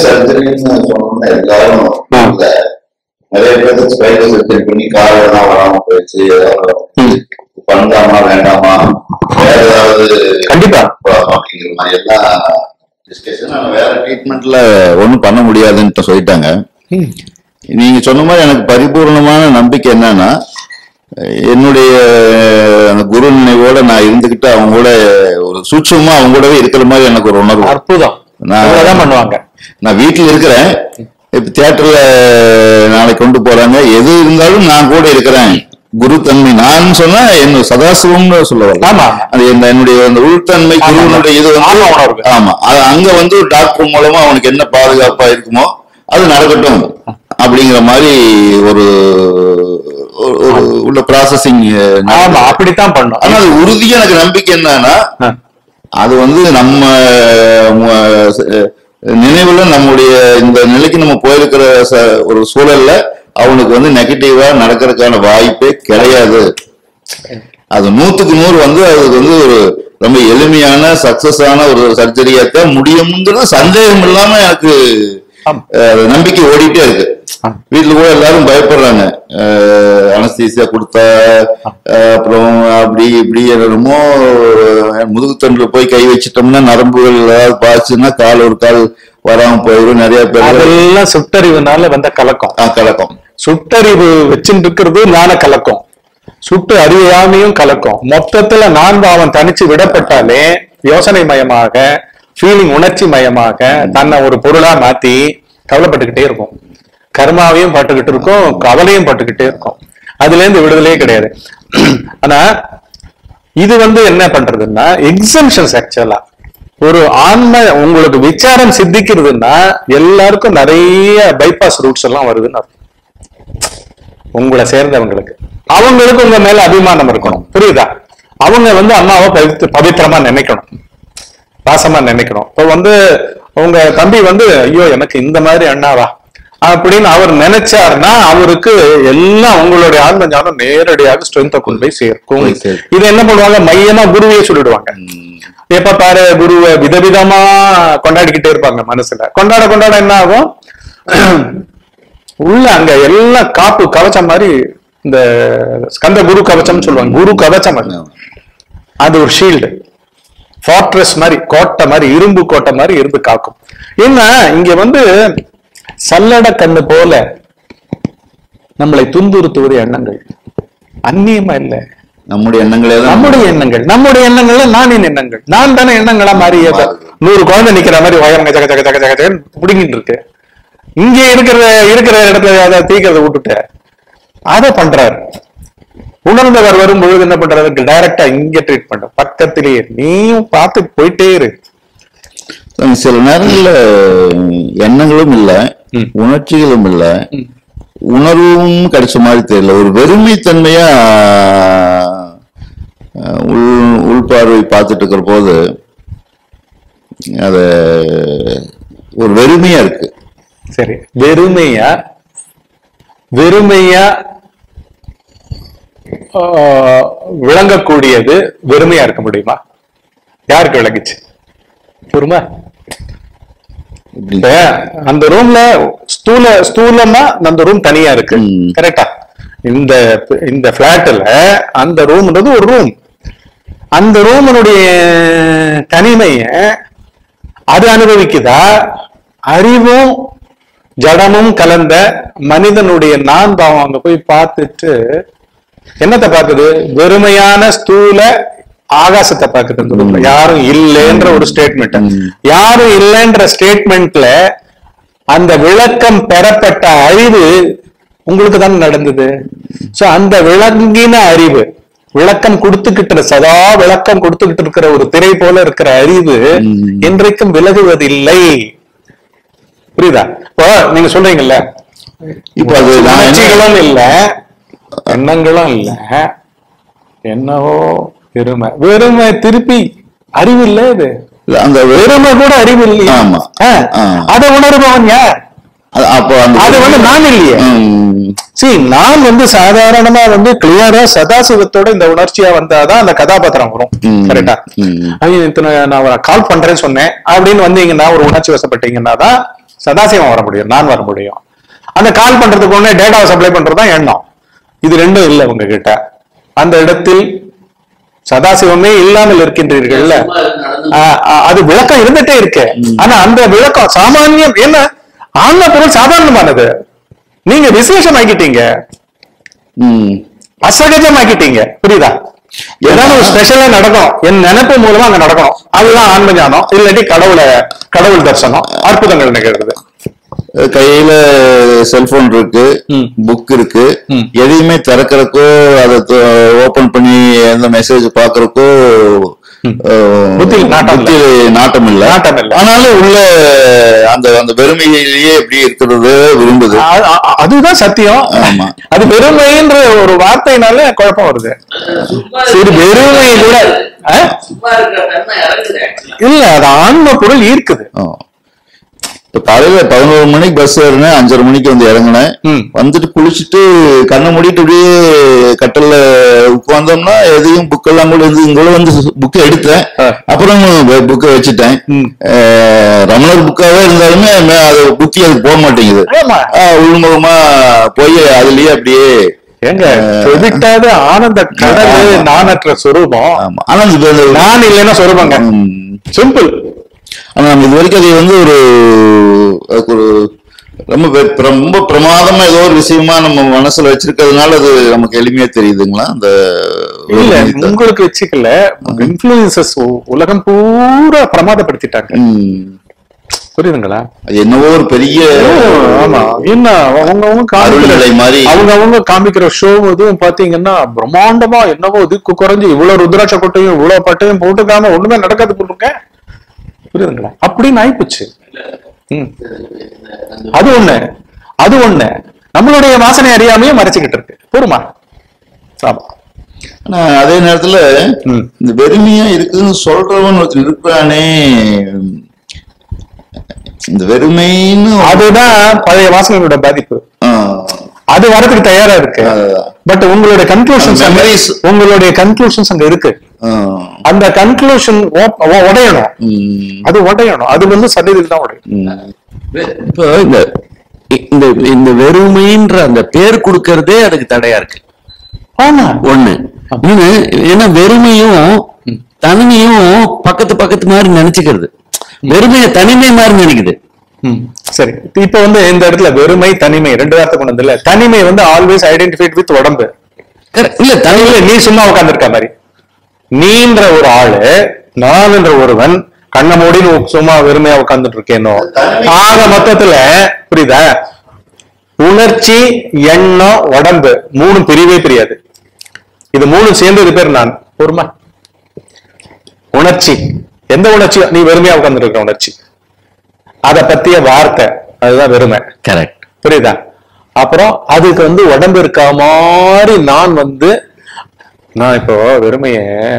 சர்ஜரின்னு சொன்னோம்னா எல்லாரும் இல்ல நிறைய பேருக்கு ஸ்பைனல் சர்ஜரி பண்ணி கால் எல்லாம் வராம போயிடுச்சு ஏதாவது பண்ணலாமா வேண்டாமா வேற ஏதாவது கண்டிப்பா problem அப்படிங்கிற மாதிரி எல்லாம் டிஸ்கஷன் ஆனா வேற ட்ரீட்மெண்ட்ல ஒண்ணும் பண்ண முடியாதுன்னு சொல்லிட்டாங்க நீங்க சொன்ன மாதிரி எனக்கு பரிபூர்ணமான நம்பிக்கை என்னன்னா என்னுடைய அந்த குரு நினைவோட நான் இருந்துகிட்டு அவங்க கூட ஒரு சூட்சமா அவங்க கூடவே இருக்கிற மாதிரி எனக்கு ஒரு உணர்வு அற்புதம் நான் இவ்வளவுதான் பண்ணுவாங்க நான் வீட்டில் இருக்கிறேன் இப்ப தியேட்டர்ல நாளைக்கு கொண்டு போறாங்க எது இருந்தாலும் நான் கூட இருக்கிறேன் குரு தன்மை நான் சொன்னா என்ன சதாசிவம்னு சொல்ல வரல ஆமா. அது என்ன என்னுடைய அந்த உள்தன்மை ஆமா. குருவனுடைய இது வந்து ஆமா, உணர்வு. ஆமா அது அங்க வந்து டாக்டர் மூலமா அவனுக்கு என்ன பாதுகாப்பா இருக்குமோ அது நடக்கட்டும் அப்படிங்கிற மாதிரி ஒரு ஒரு- ஒரு உள்ள ப்ராசஸிங் ஆமா அப்படித்தான் பண்ணும் ஆனா அது உறுதியா எனக்கு நம்பிக்கை என்னன்னா ஆ. அது வந்து நம்ம ம- ச- நினைவுல நம்முடைய இந்த நிலைக்கு நம்ம போயிருக்கிற ச- ஒரு சூழல்ல அவனுக்கு வந்து நெகட்டிவா நடக்கிறதுக்கான வாய்ப்பே கிடையாது அது நூத்துக்கு நூறு வந்து அதுக்கு வந்து ஒரு ரொம்ப எளிமையான சக்சஸ் ஆன ஒரு சர்ஜரியாத்தான் முடியும்ங்கிறது சந்தேகம் இல்லாம எனக்கு ஆமா. அஹ், நம்பிக்கை ஓடிட்டே இருக்கு ஆமா. வீட்டுல கூட எல்லாரும் பயப்படுறாங்க அனஸ்தீசியா கொடுத்தா அஹ், அப்புறம் அப்படி இப்படி என்னமோ முதுகுத்தண்டுல போய் கை வச்சிட்டோம்னா நரம்புகள் ஏதாவது பாய்ச்சுன்னா கால் ஒரு கால் வராம போயிடும் நிறைய பேர் அதெல்லாம் சுட்டறிவுனால வந்த கலக்கம் ஆ, கலக்கம் சுட்டறிவு வச்சுட்டு இருக்கிறது ஞான கலக்கம் சுட்டு அறியாமையும் கலக்கம் மொத்தத்துல நான் பாவம் தனிச்சு விடப்பட்டாலே யோசனை மயமாக ஃபீலிங் உணர்ச்சி மயமாக தன்னை ஒரு பொருளா மாத்தி கவலைப்பட்டுக்கிட்டே இருக்கும் கர்மாவையும் பட்டுக்கிட்டு இருக்கும் கவலையும் பட்டுக்கிட்டே இருக்கும் அதுல இருந்து விடுதலையே கிடையாது ஆனா இது வந்து என்ன பண்றதுன்னா எக்ஸம்ஷன்ஸ் ஆக்சுவலா ஒரு ஆன்ம உங்களுக்கு விசாரம் சித்திக்கிறதுன்னா எல்லாருக்கும் நிறைய பைபாஸ் ரூட்ஸ் எல்லாம் வருதுன்னு அர்த்தம். உங்களை சேர்ந்தவங்களுக்கு அவங்களுக்கு உங்க மேல அபிமானம் இருக்கணும் புரியுதா அவங்க வந்து அம்மாவை பவித்து பவித்திரமா நினைக்கணும் பாசமா நினைக்கணும் இப்போ வந்து உங்க தம்பி வந்து ஐயோ எனக்கு இந்த மாதிரி அண்ணாவா அப்படின்னு அவர் நினைச்சாருன்னா அவருக்கு எல்லாம் உங்களுடைய ஆன்ம ஞானம் நேரடியாக ஸ்ட்ரென்த்தை கொண்டு போய் சேர்க்கும் போய் சேர்க்கும். இது என்ன பண்ணுவாங்க மையமா குருவையே சொல்லிடுவாங்க எப்ப பாரு குருவை விதவிதமா கொண்டாடிக்கிட்டே இருப்பாங்க மனசுல கொண்டாட கொண்டாட என்ன ஆகும் உள்ள அங்க எல்லாம் காப்பு கவச்சம் மாதிரி இந்த ஸ்கந்த குரு கவச்சம்னு சொல்லுவாங்க குரு கவச்சம் அது. அது ஒரு ஷீல்டு ஃபார்ட்ரஸ் மாதிரி கோட்டை மாதிரி இரும்பு கோட்டை மாதிரி இருந்து காக்கும் ஏன்னா இங்க வந்து சல்லட கண்ணு போல நம்மளை துன்புறுத்துவது எண்ணங்கள் அந்நியமா இல்லை நம்முடைய எண்ணங்களே தான் நம்முடைய எண்ணங்கள் நம்முடைய எண்ணங்கள்ல நானின் எண்ணங்கள் நான் தானே எண்ணங்களா மாறி இப்ப நூறு குழந்தை நிக்கிற மாதிரி வயரங்க ஜக ஜக ஜக ஜக ஜகன்னு புடுங்கிட்டு இருக்கு இங்க இருக்கிற இருக்கிற இடத்துல அதை தீக்கிறத விட்டுட்டு அதை பண்றாரு உணர்ந்தவர் வரும் பொழுது என்ன பண்றாரு டைரக்டா இங்க ட்ரீட் பண்ற பக்கத்திலேயே நீயும் பார்த்து போயிட்டே இரு சில நேரங்கள்ல எண்ணங்களும் இல்ல ம். உணர்ச்சிகளும் இல்ல உணர்வும் கிடைச்ச மாதிரி தெரியல ஒரு வெறுமைத்தன்மையா அஹ், உள் உள்பார்வை பார்த்துட்டு இருக்கிற போது அத ஒரு வெறுமையா இருக்கு சரி வெறுமையா வெறுமையா ஆஹ், விளங்கக்கூடியது வெறுமையா இருக்க முடியுமா யாருக்கு விளங்குச்சு பொறுமா இப்படி இப்ப அந்த ரூம்ல ஸ்தூல ஸ்தூலமா அந்த ரூம் தனியா இருக்கு ம். கரெக்டா இந்த இந்த பிளாட்ல அந்த ரூம்ன்றது ஒரு ரூம் அந்த ரூமனுடைய தனிமைய அது அனுபவிக்குதா அறிவும் ஜடமும் கலந்த மனிதனுடைய நான் பாவம் அங்க போய் பார்த்துட்டு என்னத்தை பார்க்குது வெறுமையான ஸ்தூல ஆகாசத்தை பார்க்குது அந்த ரூம்ல யாரும் இல்லைன்ற ஒரு ஸ்டேட்மெண்ட் யாரும் இல்லைன்ற ஸ்டேட்மெண்ட்ல அந்த விளக்கம் பெறப்பட்ட அறிவு உங்களுக்கு தான் நடந்தது சோ அந்த விளங்கின அறிவு விளக்கம் கொடுத்துக்கிட்டு சதா விளக்கம் கொடுத்துக்கிட்டு இருக்கிற ஒரு திரை போல இருக்கிற அறிவு என்றைக்கும் விலகுவதில்லை புரியுதா இப்போ நீங்க சொல்றீங்கல்ல இப்ப அது நான் என்ன- உணர்ச்சிகளும் இல்ல எண்ணங்களும் இல்ல என்னவோ வெறுமை வெறுமை திருப்பி அறிவு இல்ல இது இல்ல, அந்த வெறுமை வெறுமை கூட அறிவு இல்லையா ஆமா. ஆ. ஆ. அதை உணர்பவன் யார் அது- அப்போ அந்த அது வந்து நான் இல்லையே ம், சரி நான் வந்து சாதாரணமா வந்து கிளியரா சதாசிவத்தோட இந்த உணர்ச்சியா வந்தாதான் அந்த கதாபாத்திரம் வரும் ம். கரெக்டா ம். ஐயோ இத்தனை நான் கால் பண்றேன்னு சொன்னேன் அப்படின்னு வந்தீங்கன்னா ஒரு உணர்ச்சி வசப்பட்டீங்கன்னா தான் சதாசிவம் வர முடியும் நான் வர முடியும் அந்த கால் பண்றதுக்கு ஒண்ணே டேட்டாவை சப்ளை பண்றதுதான் எண்ணம் இது ரெண்டும் இல்லை உங்க கிட்ட அந்த இடத்தில் சதாசிவமே இல்லாமல் இருக்கின்றீர்கள்ல சும்மா அது நடந்து ஆஹ் ஆஹ் அது விளக்கம் இருந்துட்டே இருக்கு ஆனா அந்த விளக்கம் சாமானியம் என்ன ஆன்ம பொருள் சாதாரணமானது நீங்க விசேஷம் ஆக்கிட்டீங்க ம். அசகஜம் ஆக்கிட்டீங்க புரியுதா ஏதாவது ஒரு ஸ்பெஷலா நடக்கும் என் நினைப்பு மூலமா அங்க நடக்கணும் அதுதான் ஆன்ம ஞானம் இல்லாட்டி கடவுளை கடவுள் தரிசனம் அற்புதங்கள் நிகழ்றது கையில செல்போன் இருக்கு ம். புக் இருக்கு ம். எதையுமே திறக்கறக்கோ அதை ஓபன் பண்ணி எந்த மெசேஜ் பாக்குறக்கோ அஹ், புத்தியில் நாட்டம் இல்ல. புத்தியில் நாட்டம் இல்ல நாட்டம் இல்ல. ஆனாலும் உள்ள அந்த அந்த வெறுமையிலேயே எப்படி இருக்கிறது விரும்புது அ- அ- அதுதான் சத்தியம் ஆமா. அது வெறுமைன்ற ஒரு வார்த்தையினால குழப்பம் வருது சும்மா சரி, இருக்கிற வெறுமை கூட, ஆ? சும்மா இருக்கிற தன்மை இறங்குது actually. இல்ல அது ஆன்ம பொருள் ஈர்க்குது ஆ. இப்ப காலையில பதினோரு மணிக்கு பஸ் ஏறினேன் அஞ்சரை மணிக்கு வந்து இறங்கினேன் ம். வந்துட்டு குளிச்சுட்டு கண்ணை மூடிட்டு அப்படியே கட்டல்ல உட்கார்ந்தோம்னா எதையும் புக் எல்லாம் கூட இருந்து இங்க வந்து புக்கை எடுத்தேன் ஆ. அப்புறம் புக்கை வச்சுட்டேன் ம். அஹ், ரமணர் புக்காவே இருந்தாலுமே மே- அது புக்கி அது போக மாட்டேங்குது ஆமா ஆஹ், உள்முகமா போய் அதுலயே அப்படியே ஏங்க செவிட்டாத ஆனந்த கடல் ஆமா. நானற்ற சொரூபம் ஆமா. ஆனா இது வந்து- நான் இல்லைன்னா சொரூபங்க ம். சிம்பிள் ஆனா நம்ம இது வரைக்கும் அதை வந்து ஒரு அதுக்கு ஒரு ரொம்ப வெ- ரொம்ப பிரமாதமா ஏதோ ஒரு விஷயமா நம்ம மனசுல வச்சிருக்கிறதுனால அது நமக்கு எளிமையா தெரியுதுங்களா அந்த ஒரு இல்ல இது. உங்களுக்கு வச்சுக்கல இன்ஃபுளுசஸ் உலகம் பூரா பிரமாதப்படுத்திட்டாங்க ம். புரியுதுங்களா அது என்னவோ ஒரு பெரிய ஆமா என்ன அவங்க அவங்க காமிக்கிற அருள்நிலை மாதிரி அவங்க அவங்க காமிக்கிற ஷோ இதுவும் பாத்தீங்கன்னா பிரம்மாண்டமா என்னவோ இதுக்கு குறைஞ்சு இவ்வளவு ருத்ராட்ச கொட்டையும் இவ்வளவு பட்டையும் போட்டுக்காம ஒண்ணுமே நடக்காது போட்டுருக்க புரியுதுங்களா அப்படின்னு ஆயிப்போச்சு ம். அது ஒண்ணு அது ஒண்ணு நம்மளுடைய வாசனை அறியாமையே மறைச்சுக்கிட்டு இருக்கு போருமா ஆமா ஆனா அதே நேரத்துல ம். இந்த வெறுமையா இருக்குன்னு சொல்றவன் ஒருத்தர் இருக்கிறானே இந்த வெறுமைன்னு அதுதான் பழைய வாசனையோட பாதிப்பு ஆ, அது வரதுக்கு தயாரா இருக்கு அதுதான். பட் உங்களுடைய கன்க்ளூஷன்ஸ் Memories. உங்களுடைய கன்க்ளூஷன்ஸ் அங்க இருக்கு ஆ, அந்த கன்க்ளூஷன் உடையணும் ம், அது உடையணும் அது வந்து சதவீதம் தான் உடையும் ம். இப்போ இந்த இந்த இந்த வெறுமைன்ற அந்த பேர் கொடுக்கறதே அதுக்கு தடையா இருக்கு ஆமா ஒண்ணு இன்னொன்னு ஏன்னா வெறுமையும் தனிமையும் பக்கத்து பக்கத்து மாதிரி நினைச்சுக்கிறது வெறுமையை தனிமை மாதிரி நினைக்குது ம், சரி இப்ப வந்து இந்த இடத்துல வெறுமை தனிமை ரெண்டு வார்த்தை கொண்டு வந்து இல்ல தனிமை வந்து ஆல்வேஸ் ஐடென்டிஃபைட் வித் உடம்பு Correct. இல்ல தனிமை இல்ல நீ சும்மா உட்கார்ந்திருக்க மாதிரி நீன்ற ஒரு ஆளு நான் என்ற ஒருவன் கண்ண மூடி நீ சும்மா வெறுமையா உட்கார்ந்துட்டு இருக்கேனோ ஆக மொத்தத்துல புரியுதா உணர்ச்சி எண்ணம் உடம்பு மூணு பிரிவே பிரியாது இது மூணு சேர்ந்தது பேர் நான் பொறுமா உணர்ச்சி எந்த உணர்ச்சி நீ வெறுமையா உட்கார்ந்துட்டு இருக்க உணர்ச்சி அத பத்திய வார்த்தை அதுதான் வெறுமை கரெக்ட் புரியுதா அப்புறம் அதுக்கு வந்து உடம்பு இருக்க மாதிரி நான் வந்து நான் இப்போ வெறுமைய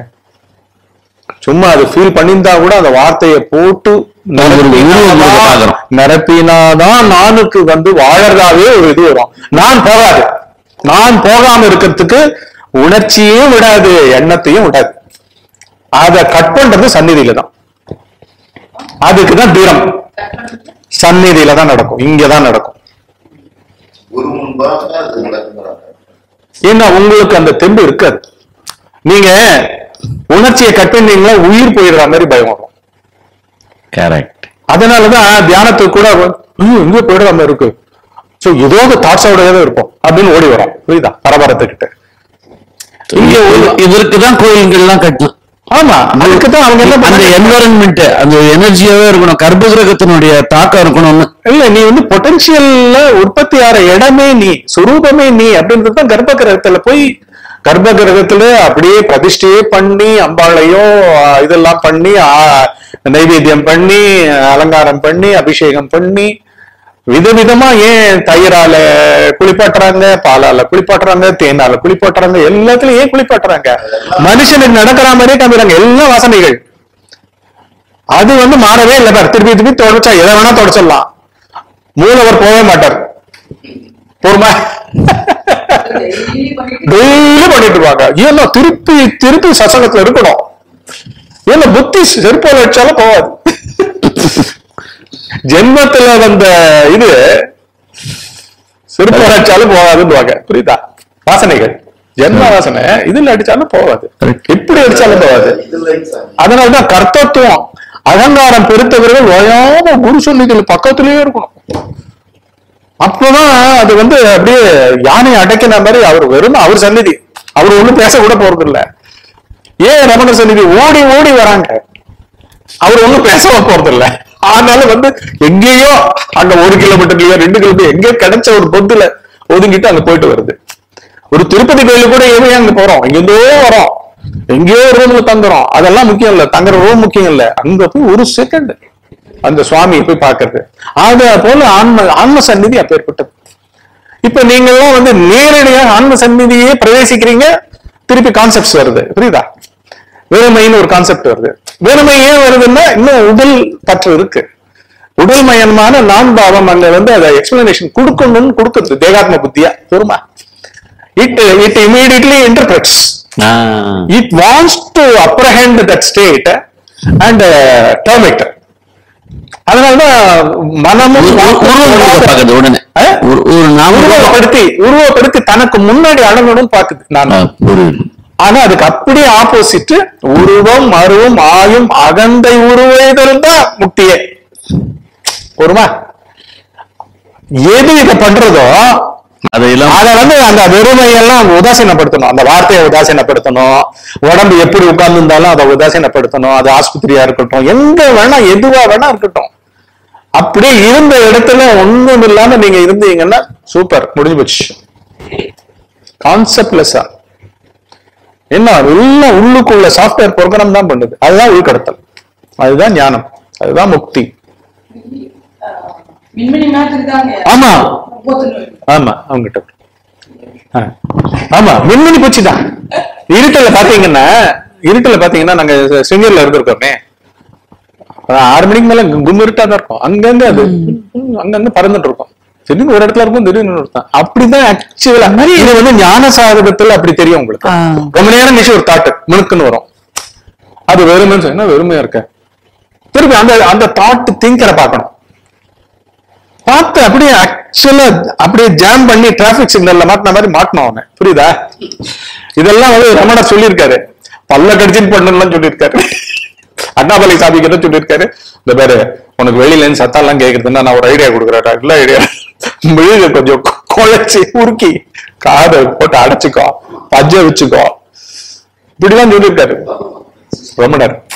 சும்மா அது ஃபீல் பண்ணியிருந்தா கூட அந்த வார்த்தையை போட்டு ஒரு உருவம் கொடுக்க பார்க்கிறோம். நிரப்பினாதான் நானுக்கு வந்து வாழறதாவே ஒரு இது வரும் நான் போகாது நான் போகாம இருக்கிறதுக்கு உணர்ச்சியே விடாது எண்ணத்தையும் விடாது அதை கட் பண்றது சந்நிதியில தான் அதுக்கு தான் தூரம் சந்நிதியில தான் நடக்கும் இங்கதான் நடக்கும் குரு முன்பாக அது நடக்குங்கிறாங்க ஏன்னா உங்களுக்கு அந்த தெம்பு இருக்காது நீங்க உணர்ச்சியை கட் பண்ணீங்களா உயிர் போயிடுற மாதிரி பயம் வரும் கரெக்ட் அதனாலதான் தியானத்துக்கு கூட ஐயோ இங்க போயிடுற மாதிரி இருக்கு சோ ஏதோ ஒரு தாட்ஸோடவே தான் இருப்போம் அப்படின்னு ஓடி வரோம் புரியுதா பரபரத்துக்கிட்ட இங்க ஒரு- இதற்கு தான் கோயில்கள்லாம் கட்டணும் ஆமா அதுக்கு தான் அவங்க என்ன அந்த பண்ணாங்க? என்வரன்மெண்ட் அந்த எனர்ஜியாவே இருக்கணும் கர்ப்ப கிரகத்தினுடைய தாக்கம் இருக்கணும்னு இல்ல நீ வந்து பொட்டன்ஷியல்ல உற்பத்தி ஆற இடமே நீ சுரூபமே நீ அப்படின்றது தான் கர்ப்ப கிரகத்துல போய் கர்ப்ப கிரகத்துல அப்படியே பிரதிஷ்டையே பண்ணி அம்பாளையும் ஆ, இதெல்லாம் பண்ணி ஆ, நைவேத்தியம் பண்ணி அலங்காரம் பண்ணி அபிஷேகம் பண்ணி விதவிதமா ஏன் தயிரால குளிப்பாட்டுறாங்க பாலால குளிப்பாட்டுறாங்க தேனால குளிப்பாட்டுறாங்க எல்லாத்துலயும் ஏன் குளிப்பாட்டுறாங்க மனுஷனுக்கு நடக்கிற மாதிரியே காமிக்கிறாங்க எல்லா வாசனைகள் அது வந்து மாறவே இல்லை பார் திருப்பி திருப்பி தொடச்சா எதை வேணா தொடச்சிடலாம் மூலவர் போகவே மாட்டார் பொறுமை Daily பண்ணிட்டு டெய்லி பண்ணிட்டு இருப்பாங்க ஏன்னா திருப்பி திருப்பி சசங்கத்துல இருக்கணும் ஏன்னா புத்தி செருப்பால வச்சாலும் போகாது ஜென்மத்துல வந்த இது செருப்பு அடிச்சாலும் போகாதுன்னு புரியுதா வாசனைகள் ஜென்ம வாசனை இதுல அடிச்சாலும் போகாது எப்படி அடிச்சாலும் போகாது அதனாலதான் கர்த்தத்துவம் அகங்காரம் பெருத்தவர்கள் ஓயாம குரு சொல்லிகள் பக்கத்திலேயே இருக்கணும் அப்பதான் அது வந்து அப்படியே யானை அடக்கின மாதிரி அவர் வெறும் அவர் சந்நிதி அவர் ஒண்ணும் பேச கூட போறது இல்ல ஏன் ரமண சந்நிதி ஓடி ஓடி வராங்க அவர் ஒண்ணும் பேச போறது இல்ல அதனால வந்து எங்கேயோ அங்க ஒரு கிலோமீட்டர்லயோ ரெண்டு கிலோமீட்டர் எங்கேயோ கிடைச்ச ஒரு பொத்துல ஒதுங்கிட்டு அங்க போயிட்டு வருது ஒரு திருப்பதி கோயிலுக்கு கூட ஏன் அங்க போறோம் எங்கிருந்தோ வரோம் எங்கேயோ ரூம்ல தங்குறோம் அதெல்லாம் முக்கியம் இல்ல தங்குற ரூம் முக்கியம் இல்ல அங்க போய் ஒரு செகண்ட் அந்த சுவாமியை போய் பார்க்கிறது அத போல ஆன்ம ஆன்ம சந்நிதி அப்பேற்பட்டது இப்ப நீங்க எல்லாம் வந்து நேரடியாக ஆன்ம சந்நிதியே பிரவேசிக்கிறீங்க திருப்பி கான்செப்ட்ஸ் வருது புரியுதா வெறுமைன்னு ஒரு கான்செப்ட் வருது வெறுமை ஏன் வருதுன்னா இன்னும் உடல் பற்று இருக்கு உடல் மயமான நான் பாவம் அங்க வந்து அதை எக்ஸ்பிளனேஷன் கொடுக்கணும்னு கொடுக்குது தேகாத்ம புத்தியா பெருமா it it immediately interprets ah it wants to apprehend that state and uh, term it அதனாலதான் மனமும் ஒரு- ஒரு- உருவம் கொடுக்க பாக்குது உடனே ஆ? ஒரு ஒரு நாம உருவப்படுத்தி உருவப்படுத்தி தனக்கு முன்னாடி அடங்கணும்னு பாக்குது நான் புரியுது ஆனா அதுக்கு அப்படியே ஆப்போசிட் உருவம் அருவம் ஆயும் அகந்தை உருவேதல் தான் முக்தியே ஒருமா எது இத பண்றதோ அதையெல்லாம் அத வந்து அந்த வெறுமையெல்லாம் உதாசீனப்படுத்தணும் அந்த வார்த்தையை உதாசீனப்படுத்தணும் உடம்பு எப்படி உட்கார்ந்து இருந்தாலும் அதை உதாசீனப்படுத்தணும் அது ஆஸ்பத்திரியா இருக்கட்டும் எங்க வேணா எதுவா வேணா இருக்கட்டும் அப்படியே இருந்த இடத்துல ஒண்ணும் இல்லாம நீங்க இருந்தீங்கன்னா சூப்பர் முடிஞ்சு போச்சு கான்செப்ட்லெஸ்ஸா என்ன எல்லாம் உள்ளுக்குள்ள சாஃப்ட்வேர் ப்ரோக்ராம் தான் பண்ணுது அதுதான் உள்கடத்தல் அதுதான் ஞானம் அதுதான் முக்தி மின்மினி மாதிரி தாங்க ஆமா போத்துன்னு ஆமா அவங்ககிட்ட ஆ. ஆமா மின்மினி பூச்சி தான் இருட்டுல பாத்தீங்கன்னா இருட்டுல பாத்தீங்கன்னா நாங்க சிங்கர்ல இருந்திருக்கோமே அதான் ஆறு மணிக்கு மேல கும் இருட்டா தான் இருக்கும் அங்கங்க அது அங்கங்க பறந்துட்டு இருக்கும் திடீர்னு ஒரு இடத்துல இருக்கும் திடீர்னு இன்னொரு இடத்துல. அப்படிதான் ஆக்சுவலா இது வந்து ஞான சாதகத்துல அப்படி தெரியும் உங்களுக்கு ஆ. ரொம்ப நேரம் கழிச்சு ஒரு தாட்டு முணுக்குன்னு வரும் அது வெறுமைன்னு சொன்னா வெறுமையா இருக்க திருப்பி அந்த அந்த தாட் திங்கரை பார்க்கணும் பார்த்து அப்படியே ஆக்சுவலா அப்படியே ஜாம் பண்ணி டிராபிக் சிக்னல்ல மாட்டின மாதிரி மாட்டணும் அவனை புரியுதா இதெல்லாம் வந்து ரமணர் சொல்லியிருக்காரு பல்ல கடிச்சிட்டு பண்ணலாம் சொல்லியிருக்காரு அண்ணாமலை சாமி கிட்ட சொல்லியிருக்காரு இந்த பேரு உனக்கு வெளியில இருந்து சத்தம் கேக்குறதுன்னா நான் ஒரு ஐடியா கொடுக்குறேன் இல்ல ஐடியா மெழுக கொஞ்சம் குழைச்சி உருக்கி காதை போட்டு அடைச்சுக்கோ பஞ்ச வச்சுக்கோ இப்படிதான் சொல்லியிருக்காரு ரமணர்